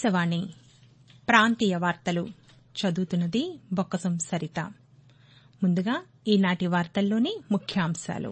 ఆకాశవాణి ప్రాంతీయ వార్తలు చదువుతున్నది బొక్కసం సరిత ముందుగా ఈనాటి వార్తల్లోని ముఖ్యాంశాలు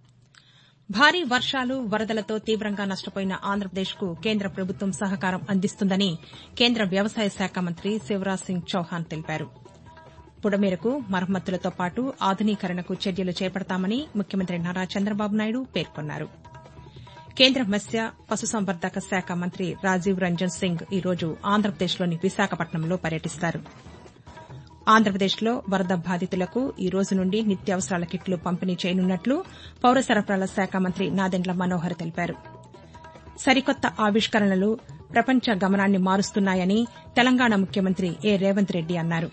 భారీ వర్షాలు వరదలతో తీవ్రంగా నష్టపోయిన ఆంధ్రప్రదేశ్కు కేంద్ర ప్రభుత్వం సహకారం అందిస్తుందని కేంద్ర వ్యవసాయ శాఖ మంత్రి శివరాజ్ సింగ్ చౌహాన్ తెలిపారు బుడమేరకు మరమ్మతులతో పాటు ఆధునీకరణకు చర్యలు చేపడతామని ముఖ్యమంత్రి నారా చంద్రబాబు నాయుడు పేర్కొన్నారు కేంద్ర మత్స్య పశుసంవర్ధక శాఖ మంత్రి రాజీవ్ రంజన్ సింగ్ ఈ రోజు ఆంధ్రప్రదేశ్లోని విశాఖపట్నంలో పర్యటిస్తారు ఆంధ్రప్రదేశ్లో వరద బాధితులకు ఈ రోజు నుండి నిత్యావసరాల కిట్లు పంపిణీ చేయనున్నట్లు పౌర సరఫరాల శాఖ మంత్రి నాదెండ్ల మనోహర్ తెలిపారు సరికొత్త ఆవిష్కరణలు ప్రపంచ గమనాన్ని మారుస్తున్నాయని తెలంగాణ ముఖ్యమంత్రి ఏ రేవంత్ రెడ్డి అన్నారు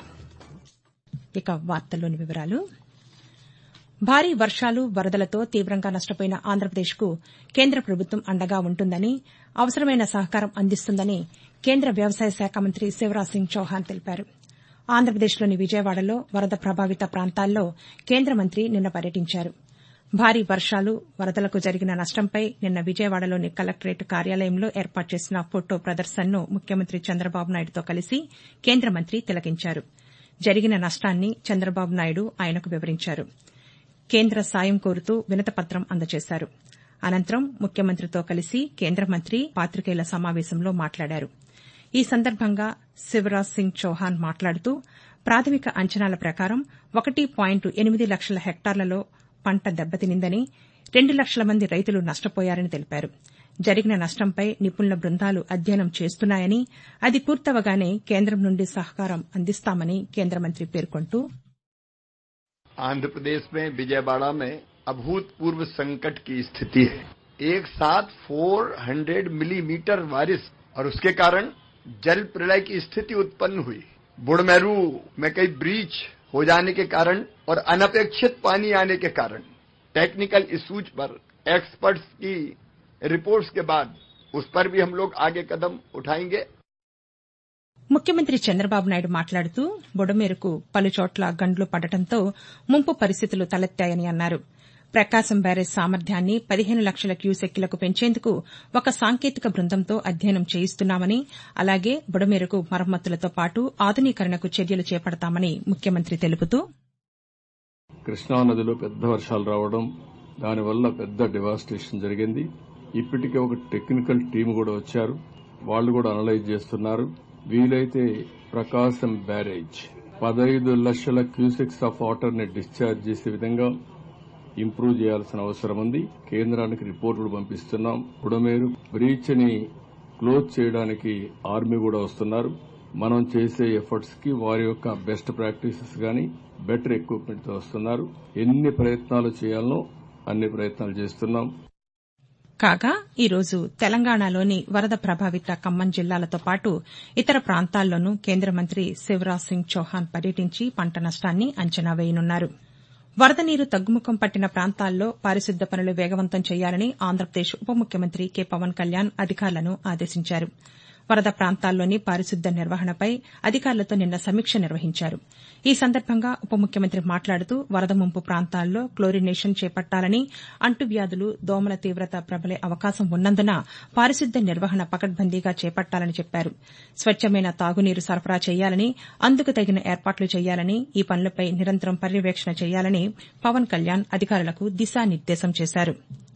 ఇక వార్తల్లోని వివరాలు భారీ వర్షాలు వరదలతో తీవ్రంగా నష్టపోయిన ఆంధ్రప్రదేశ్కు కేంద్ర ప్రభుత్వం అండగా ఉంటుందని అవసరమైన సహకారం అందిస్తుందని కేంద్ర వ్యవసాయ శాఖ మంత్రి శివరాజ్ సింగ్ చౌహాన్ తెలిపారు ఆంధ్రప్రదేశ్లోని విజయవాడలో వరద ప్రభావిత ప్రాంతాల్లో కేంద్ర మంత్రి నిన్న పర్యటించారు భారీ వర్షాలు వరదలకు జరిగిన నష్టంపై నిన్న విజయవాడలోని కలెక్టరేట్ కార్యాలయంలో ఏర్పాటు చేసిన ఫొటో ప్రదర్శనను ముఖ్యమంత్రి చంద్రబాబు నాయుడుతో కలిసి కేంద్ర మంత్రి తిలకించారు జరిగిన నష్టాన్ని చంద్రబాబు నాయుడు ఆయనకు వివరించారు కేంద్ర సాయం కోరుతూ వినతిపత్రం అందజేశారు అనంతరం ముఖ్యమంత్రితో కలిసి కేంద్ర మంత్రి పాతికేయుల సమావేశంలో మాట్లాడారు ఈ సందర్భంగా శివరాజ్ సింగ్ చౌహాన్ మాట్లాడుతూ ప్రాథమిక అంచనాల ప్రకారం ఒకటి పాయింట్ ఎనిమిది లక్షల హెక్టార్లలో పంట దెబ్బతినిందని రెండు లక్షల మంది రైతులు నష్టపోయారని తెలిపారు జరిగిన నష్టంపై నిపుణుల బృందాలు అధ్యయనం చేస్తున్నాయని అది పూర్తవగానే కేంద్రం నుండి సహకారం అందిస్తామని కేంద్ర మంత్రి పేర్కొంటూ आंध्र प्रदेश में विजयवाड़ा में अभूतपूर्व संकट की स्थिति है एक साथ 400 मिलीमीटर बारिश और उसके कारण जल प्रलय की स्थिति उत्पन्न हुई बुड़मेरू में कई ब्रीच हो जाने के कारण और अनपेक्षित पानी आने के कारण टेक्निकल इश्यूज पर एक्सपर्ट्स की रिपोर्ट्स के बाद उस पर भी हम लोग आगे कदम उठाएंगे ముఖ్యమంత్రి చంద్రబాబు నాయుడు మాట్లాడుతూ బుడమేరకు పలుచోట్ల గండ్లు పడటంతో ముంపు పరిస్థితులు తలెత్తాయని అన్నారు ప్రకాశం బ్యారేజ్ సామర్థ్యాన్ని పదిహేను లక్షల క్యూసెక్కులకు పెంచేందుకు ఒక సాంకేతిక బృందంతో అధ్యయనం చేయిస్తున్నామని అలాగే బుడమేరకు మరమ్మతులతో పాటు ఆధునీకరణకు చర్యలు చేపడతామని ముఖ్యమంత్రి తెలుపుతూ కృష్ణానదిలో పెద్ద వర్షాలు రావడం దానివల్ల పెద్ద డివాస్టేషన్ జరిగింది ఇప్పటికే ఒక టెక్నికల్ టీం కూడా వచ్చారు వాళ్ళు కూడా అనలైజ్ చేస్తున్నారు వీలైతే ప్రకాశం బ్యారేజ్ పదహైదు లక్షల క్యూసెక్స్ ఆఫ్ వాటర్ ని డిశ్చార్జ్ చేసే విధంగా ఇంప్రూవ్ చేయాల్సిన అవసరం ఉంది కేంద్రానికి రిపోర్టులు పంపిస్తున్నాం బుడమేరు బ్రీచ్ ని క్లోజ్ చేయడానికి ఆర్మీ కూడా వస్తున్నారు మనం చేసే ఎఫర్ట్స్ కి వారి యొక్క బెస్ట్ ప్రాక్టీసెస్ గాని బెటర్ ఎక్విప్మెంట్ తో వస్తున్నారు ఎన్ని ప్రయత్నాలు చేయాలనో అన్ని ప్రయత్నాలు చేస్తున్నాం కాగా ఈరోజు తెలంగాణలోని వరద ప్రభావిత ఖమ్మం జిల్లాలతో పాటు ఇతర ప్రాంతాల్లోనూ కేంద్ర మంత్రి శివరాజ్ సింగ్ చౌహాన్ పర్యటించి పంట నష్టాన్ని అంచనా వేయనున్నారు వరద నీరు తగ్గుముఖం పట్టిన ప్రాంతాల్లో పారిశుద్ధ్య పనులు వేగవంతం చేయాలని ఆంధ్రప్రదేశ్ ఉప ముఖ్యమంత్రి కె పవన్ కళ్యాణ్ అధికారులను ఆదేశించారు వరద ప్రాంతాల్లోని పారిశుద్ధ్య నిర్వహణపై అధికారులతో నిన్న సమీక్ష నిర్వహించారు ఈ సందర్భంగా ఉప ముఖ్యమంత్రి మాట్లాడుతూ వరద ముంపు ప్రాంతాల్లో క్లోరినేషన్ చేపట్టాలని అంటువ్యాధులు దోమల తీవ్రత ప్రబలే అవకాశం ఉన్నందున పారిశుద్ధ్య నిర్వహణ పకడ్బందీగా చేపట్టాలని చెప్పారు స్వచ్చమైన తాగునీరు సరఫరా చేయాలని అందుకు తగిన ఏర్పాట్లు చేయాలని ఈ పనులపై నిరంతరం పర్యవేక్షణ చేయాలని పవన్ కళ్యాణ్ అధికారులకు దిశానిర్దేశం చేశారు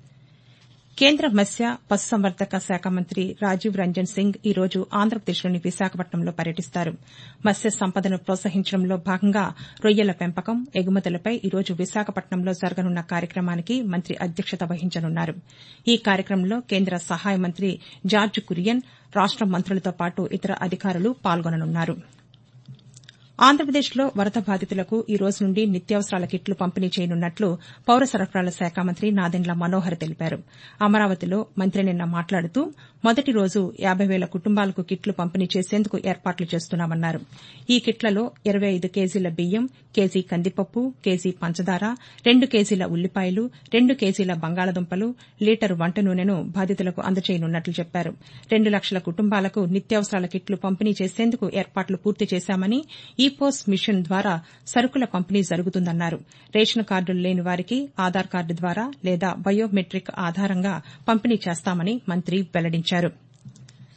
కేంద్ర మత్స్య పశుసంవర్ధక శాఖ మంత్రి రాజీవ్ రంజన్ సింగ్ ఈ రోజు ఆంధ్రప్రదేశ్లోని విశాఖపట్నంలో పర్యటిస్తారు మత్స్య సంపదను ప్రోత్సహించడంలో భాగంగా రొయ్యల పెంపకం ఎగుమతులపై ఈ రోజు విశాఖపట్నంలో జరగనున్న కార్యక్రమానికి మంత్రి అధ్యక్షత వహించనున్నారు ఈ కార్యక్రమంలో కేంద్ర సహాయ మంత్రి జార్జ్ కురియన్ రాష్ట మంత్రులతో పాటు ఇతర అధికారులు పాల్గొననున్నారు ఆంధ్రప్రదేశ్లో వరద బాధితులకు ఈ రోజు నుండి నిత్యావసరాల కిట్లు పంపిణీ చేయనున్నట్లు పౌర సరఫరాల శాఖ మంత్రి నాదెండ్ల మనోహర్ తెలిపారు అమరావతిలో మంత్రి నిన్న మాట్లాడుతూ మొదటి రోజు యాబై వేల కుటుంబాలకు కిట్లు పంపిణీ చేసేందుకు ఏర్పాట్లు చేస్తున్నామన్నారు ఈ కిట్లలో ఇరవై ఐదు కేజీల బియ్యం కేజీ కందిపప్పు కేజీ పంచదార రెండు కేజీల ఉల్లిపాయలు రెండు కేజీల బంగాళదుంపలు లీటరు వంట నూనెను బాధితులకు అందజేయనున్నట్లు చెప్పారు రెండు లక్షల కుటుంబాలకు నిత్యావసరాల కిట్లు పంపిణీ చేసేందుకు ఏర్పాట్లు పూర్తి చేశామని ఈ పోస్ మిషన్ ద్వారా సరుకుల పంపిణీ జరుగుతుందన్నారు రేషన్ కార్డులు లేని వారికి ఆధార్ కార్డు ద్వారా లేదా బయోమెట్రిక్ ఆధారంగా పంపిణీ చేస్తామని మంత్రి వెల్లడించారు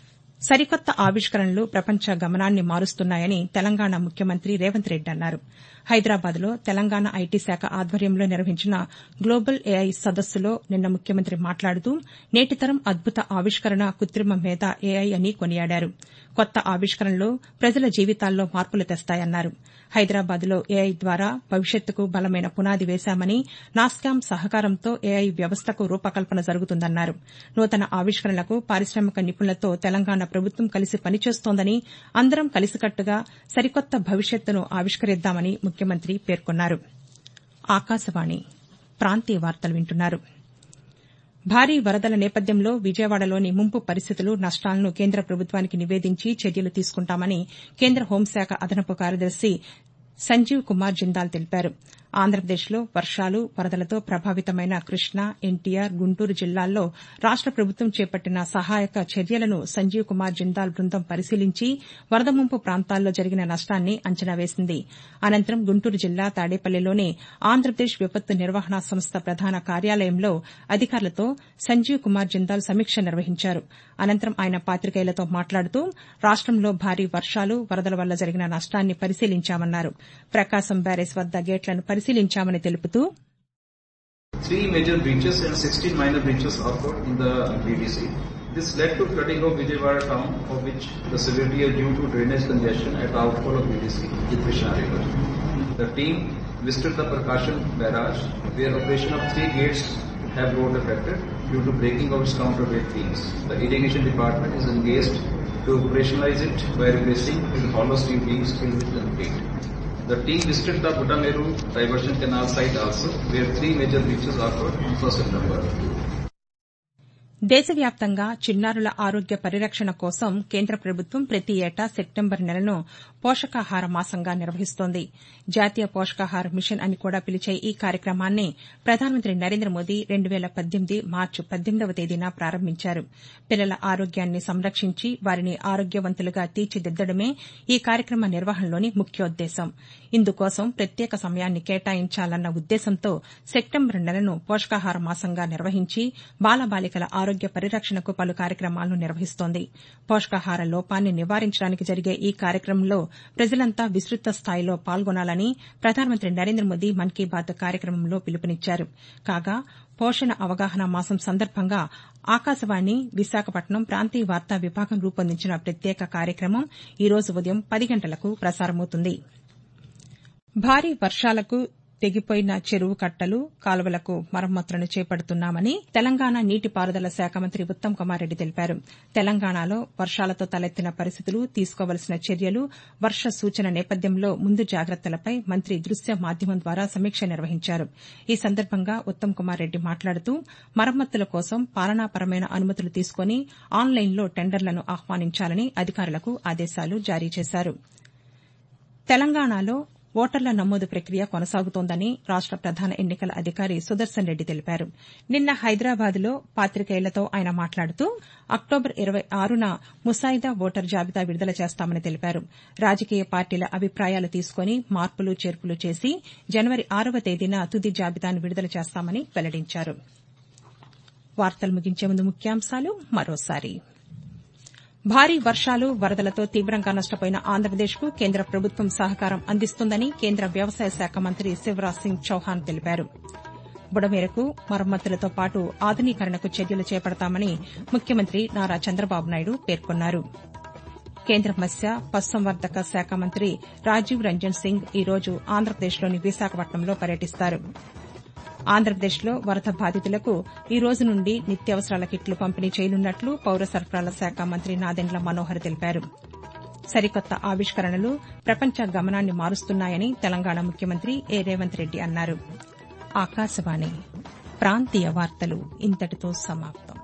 సరికొత్త ఆవిష్కరణలు ప్రపంచ గమనాన్ని మారుస్తున్నాయని తెలంగాణ ముఖ్యమంత్రి రేవంత్ రెడ్డి అన్నారు హైదరాబాద్లో తెలంగాణ ఐటీ శాఖ ఆధ్వర్యంలో నిర్వహించిన గ్లోబల్ ఏఐ సదస్సులో నిన్న ముఖ్యమంత్రి మాట్లాడుతూ నేటితరం అద్భుత ఆవిష్కరణ కృత్రిమ మేధ ఏఐ అని కొనియాడారు కొత్త ఆవిష్కరణలు ప్రజల జీవితాల్లో మార్పులు తెస్తాయన్నారు హైదరాబాద్లో ఏఐ ద్వారా భవిష్యత్తుకు బలమైన పునాది వేశామని నాస్కామ్ సహకారంతో ఏఐ వ్యవస్థకు రూపకల్పన జరుగుతుందన్నారు నూతన ఆవిష్కరణలకు పారిశామిక నిపుణులతో తెలంగాణ ప్రభుత్వం కలిసి పనిచేస్తోందని అందరం కలిసికట్టుగా సరికొత్త భవిష్యత్తును ఆవిష్కరిద్దామని ముఖ్యమంత్రి పేర్కొన్నారు ఆకాశవాణి ప్రాంతీయ వార్తలు వింటున్నారు భారీ వరదల నేపథ్యంలో విజయవాడలోని ముంపు పరిస్థితులు నష్టాలను కేంద్ర ప్రభుత్వానికి నివేదించి చర్యలు తీసుకుంటామని కేంద్ర హోంశాఖ అదనపు కార్యదర్శి సంజీవ్ కుమార్ జిందాల్ తెలిపారు ఆంధ్రప్రదేశ్లో వర్షాలు వరదలతో ప్రభావితమైన కృష్ణా ఎన్టీఆర్ గుంటూరు జిల్లాల్లో రాష్ట ప్రభుత్వం చేపట్టిన సహాయక చర్యలను సంజీవ్ కుమార్ జిందాల్ బృందం పరిశీలించి వరద ముంపు ప్రాంతాల్లో జరిగిన నష్టాన్ని అంచనా వేసింది అనంతరం గుంటూరు జిల్లా తాడేపల్లిలోని ఆంధ్రప్రదేశ్ విపత్తు నిర్వహణ సంస్థ ప్రధాన కార్యాలయంలో అధికారులతో సంజీవ్ కుమార్ జిందాల్ సమీక్ష నిర్వహించారు అనంతరం ఆయన పాతికేయులతో మాట్లాడుతూ రాష్టంలో భారీ వర్షాలు వరదల వల్ల జరిగిన నష్టాన్ని పరిశీలించామన్నారు ప్రకాశం బ్యారేజ్ వద్ద గేట్లను పరిశీలించామని తెలుపుతూ Three major breaches and 16 minor breaches occurred in the BDC. This led to flooding of Vijayawada town, of which the severity is due to drainage congestion at the outfall of BDC, the Krishna River. The team visited the Prakasham barrage, where operation of three gates have got affected due to breaking of its counterweight beams. The irrigation department is engaged to operationalize it by replacing the hollow steel beams filled with concrete. The team visited the Budameru diversion canal site also, where three major breaches occurred on 1st September. దేశవ్యాప్తంగా చిన్నారుల ఆరోగ్య పరిరక్షణ కోసం కేంద్ర ప్రభుత్వం ప్రతి ఏటా September నెలను పోషకాహార మాసంగా నిర్వహిస్తోంది జాతీయ పోషకాహార మిషన్ అని కూడా పిలిచే ఈ కార్యక్రమాన్ని ప్రధానమంత్రి నరేంద్ర మోదీ రెండు వేల పద్దెనిమిది మార్చి పద్దెనిమిదవ తేదీన ప్రారంభించారు పిల్లల ఆరోగ్యాన్ని సంరక్షించి వారిని ఆరోగ్యవంతులుగా తీర్చిదిద్దడమే ఈ కార్యక్రమ నిర్వహణలోని ముఖ్యోద్దేశం ఇందుకోసం ప్రత్యేక సమయాన్ని కేటాయించాలన్న ఉద్దేశంతో సెప్టెంబర్ నెలను పోషకాహార మాసంగా నిర్వహించి బాలబాలికల ఆరోగ్య పరిరక్షణకు పలు కార్యక్రమాలను నిర్వహిస్తోంది పోషకాహార లోపాన్ని నివారించడానికి జరిగే ఈ కార్యక్రమంలో ప్రజలంతా విస్తృత స్థాయిలో పాల్గొనాలని ప్రధానమంత్రి నరేంద్ర మోదీ మన్ కీ బాత్ కార్యక్రమంలో పిలుపునిచ్చారు కాగా పోషణ అవగాహన మాసం సందర్భంగా ఆకాశవాణి విశాఖపట్నం ప్రాంతీయ వార్తా విభాగం రూపొందించిన ప్రత్యేక కార్యక్రమం ఈ రోజు ఉదయం పది గంటలకు ప్రసారమవుతుంది భారీ వర్షాలకు తెగిపోయిన చెరువు కట్టలు కాలువలకు మరమ్మతులను చేపడుతున్నామని తెలంగాణ నీటిపారుదల శాఖ మంత్రి ఉత్తమ్ కుమార్ రెడ్డి తెలిపారు తెలంగాణలో వర్షాలతో తలెత్తిన పరిస్థితులు తీసుకోవలసిన చర్యలు వర్ష సూచన నేపథ్యంలో ముందు జాగ్రత్తలపై మంత్రి దృశ్య మాధ్యమం ద్వారా సమీక్ష నిర్వహించారు ఈ సందర్భంగా ఉత్తమ్ కుమార్ రెడ్డి మాట్లాడుతూ మరమ్మతుల కోసం పాలనాపరమైన అనుమతులు తీసుకుని ఆన్లైన్లో టెండర్లను ఆహ్వానించాలని అధికారులకు ఆదేశాలు జారీ చేశారు తెలంగాణలో ఓటర్ల నమోదు ప్రక్రియ కొనసాగుతోందని రాష్ట ప్రధాన ఎన్నికల అధికారి సుదర్శన్ రెడ్డి తెలిపారు నిన్న హైదరాబాద్లో పాతికేయులతో ఆయన మాట్లాడుతూ అక్టోబర్ ఇరవై ఆరున ముసాయిదా ఓటర్ జాబితా విడుదల చేస్తామని తెలిపారు రాజకీయ పార్టీల అభిప్రాయాలు తీసుకుని మార్పులు చేర్పులు చేసి జనవరి ఆరవ తేదీన తుది జాబితాను విడుదల చేస్తామని వెల్లడించారు వార్తలు ముగించే ముందు ముఖ్యాంశాలు మరోసారి భారీ వర్షాలు వరదలతో తీవ్రంగా నష్టపోయిన ఆంధ్రప్రదేశ్కు కేంద్ర ప్రభుత్వం సహకారం అందిస్తుందని కేంద్ర వ్యవసాయ శాఖ మంత్రి శివరాజ్ సింగ్ చౌహాన్ తెలిపారు బుడమేరకు మరమ్మతులతో పాటు ఆధునీకరణకు చర్యలు చేపడతామని ముఖ్యమంత్రి నారా చంద్రబాబు నాయుడు పేర్కొన్నారు కేంద్ర మత్స్య పశుసంవర్ధక శాఖ మంత్రి రాజీవ్ రంజన్ సింగ్ ఈ రోజు ఆంధ్రప్రదేశ్లోని విశాఖపట్నంలో పర్యటిస్తారు ఆంధ్రప్రదేశ్లో వరద బాధితులకు ఈ రోజు నుండి నిత్యావసరాల కిట్లు పంపిణీ చేయనున్నట్లు పౌర సరఫరాల శాఖ మంత్రి నాదెండ్ల మనోహర్ తెలిపారు సరికొత్త ఆవిష్కరణలు ప్రపంచ గమనాన్ని మారుస్తున్నాయని తెలంగాణ ముఖ్యమంత్రి ఏ రేవంత్ రెడ్డి అన్నారు ఆకాశవాణి ప్రాంతీయ వార్తలు ఇంతటితో సమాప్తం